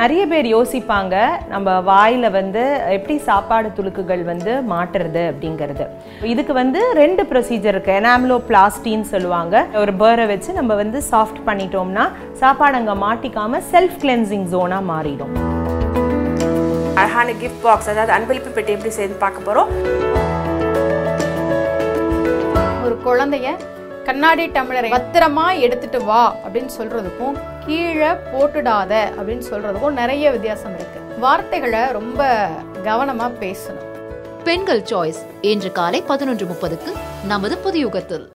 நிறைய பேர் யோசிப்பாங்க நம்ம வாயில வந்து எப்படி சாப்பாடு துளுக்குகள் வந்து மாட்டுறது அப்படிங்கிறது இதுக்கு வந்து ரெண்டு ப்ரொசீஜர் இருக்கு எனாம்லோ பிளாஸ்டின்னு சொல்லுவாங்க ஒரு பேரை வச்சு நம்ம வந்து சாஃப்ட் பண்ணிட்டோம்னா சாப்பாடு அங்கே மாட்டிக்காம செல்ஃப் கிளென்சிங் ஜோனா மாறிடும் அழகான கிஃப்ட் பாக்ஸ் அதாவது அன்பளிப்பு பெட்டி எப்படி செய்து பார்க்க போகிறோம் ஒரு குழந்தைய கண்ணாடி டம்ளரை பத்திரமா எடுத்துட்டு வா அப்படின்னு சொல்றதுக்கும் கீழே போட்டுடாத அப்படின்னு சொல்றதுக்கும் நிறைய வித்தியாசம் இருக்கு வார்த்தைகளை ரொம்ப கவனமா பேசணும் பெண்கள் சாய்ஸ் இன்று காலை பதினொன்று முப்பதுக்கு நமது புதியுகத்தில்